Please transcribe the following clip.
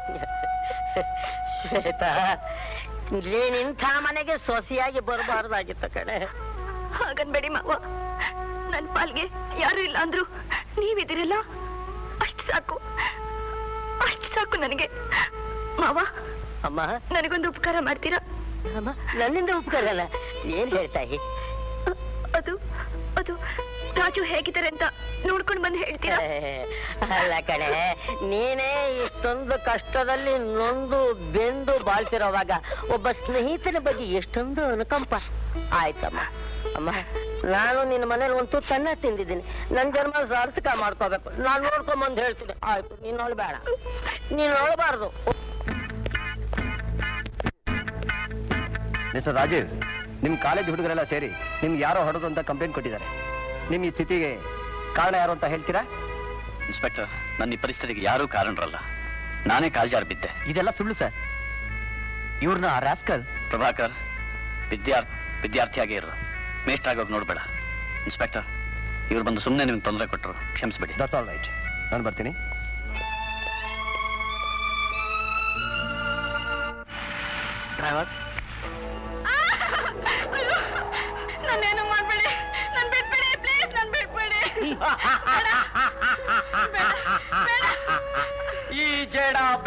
ಶ್ವೇತಾ ನೀನಿಂಥ ಮನೆಗೆ ಸೊಸೆಯಾಗಿ ಬರಬಾರ್ದಾಗಿತ್ತು ಕಣೆ ಹಾಗನ್ಬೇಡಿ ಮಾವ ನನ್ ಪಾಲ್ಗೆ ಯಾರು ಇಲ್ಲ ಅಂದ್ರು ನೀವಿದಿರಲ್ಲ ಅಷ್ಟು ಸಾಕು ಅಷ್ಟು ಸಾಕು ನನಗೆ ಮಾವ ಅಮ್ಮ ನನಗೊಂದು ಉಪಕಾರ ಮಾಡ್ತೀರಾ ಅಮ್ಮ ನನ್ನಿಂದ ಉಪಕಾರಲ್ಲ ಏನ್ ಹೇಳ್ತಾಯಿ ಅ- ಅದು ಅದು ರಾಜು ಹೇಗಿದ್ದಾರೆ ಅಂತ ನೋಡ್ಕೊಂಡು ಬಂದು ಹೇಳ್ತೀರಾ ಅಲ್ಲ ಕಣೆ ನೀನೇ ಇಷ್ಟೊಂದು ಕಷ್ಟದಲ್ಲಿ ನೊಂದು ಬೆಂದು ಬಾಳ್ತಿರೋವಾಗ ಒಬ್ಬ ಸ್ನೇಹಿತನ ಬಗ್ಗೆ ಎಷ್ಟೊಂದು ಅನುಕಂಪ ಆಯ್ತಮ್ಮ ಅಮ್ಮ ನಾನು ನಿನ್ನ ಮನೇಲಿ ಒಂದು ತುತ್ತು ಅನ್ನ ತಿಂದಿದ್ದೀನಿ ನನ್ ಜನ್ಮ ಸಾರ್ಥಕ ಮಾಡ್ಕೋಬೇಕು ನಾನು ನೋಡ್ಕೊಂಬಂದು ಹೇಳ್ತೀನಿ ಆಯ್ತು ನೀನ್ ನೋಡ್ಬೇಡ ನೀನ್ ನೋಡ್ಬಾರ್ದು ಮಿಸ್ಟರ್ ರಾಜೀವ್ ನಿಮ್ ಕಾಲೇಜ್ ಹುಡುಗರೆಲ್ಲ ಸೇರಿ ನಿಮ್ಗೆ ಯಾರೋ ಹೊಡೆದು ಅಂತ ಕಂಪ್ಲೇಂಟ್ ಕೊಟ್ಟಿದ್ದಾರೆ ನಿಮ್ ಈ ಸ್ಥಿತಿಗೆ ಕಾರಣ ಯಾರು ಅಂತ ಹೇಳ್ತೀರಾ ಇನ್ಸ್ಪೆಕ್ಟರ್ ನನ್ನ ಈ ಪರಿಸ್ಥಿತಿಗೆ ಯಾರೂ ಕಾರಣರಲ್ಲ ನಾನೇ ಕಾಲ್ಜಾರ್ ಬಿದ್ದೆ ಇದೆಲ್ಲ ಸುಳ್ಳು ಸರ್ ಇವ್ರನ್ನ ಆ ರಾಸ್ಕಲ್ ಪ್ರಭಾಕರ್ ವಿದ್ಯಾರ್ಥಿ ವಿದ್ಯಾರ್ಥಿಯಾಗೇ ಇರು ಮೇಸ್ಟ್ ಆಗೋಗಿ ನೋಡ್ಬೇಡ ಇನ್ಸ್ಪೆಕ್ಟರ್ ಇವ್ರು ಬಂದು ಸುಮ್ಮನೆ ನಿಮ್ಗೆ ತೊಂದರೆ ಕೊಟ್ಟರು ಕ್ಷಮಿಸ್ಬಿಡಿ ದಟ್ಸ್ ಆಲ್ ರೈಟ್ ನಾನು ಬರ್ತೀನಿ ಡ್ರೈವರ್ ನಾನೇನು ಮಾಡ್ಬೇಡಿ ನನ್ ಬಿಟ್ಬಿಡಿ ಪ್ಲೀಸ್ ನನ್ ಬಿಟ್ಬಿಡಿ ಈ ಜಡ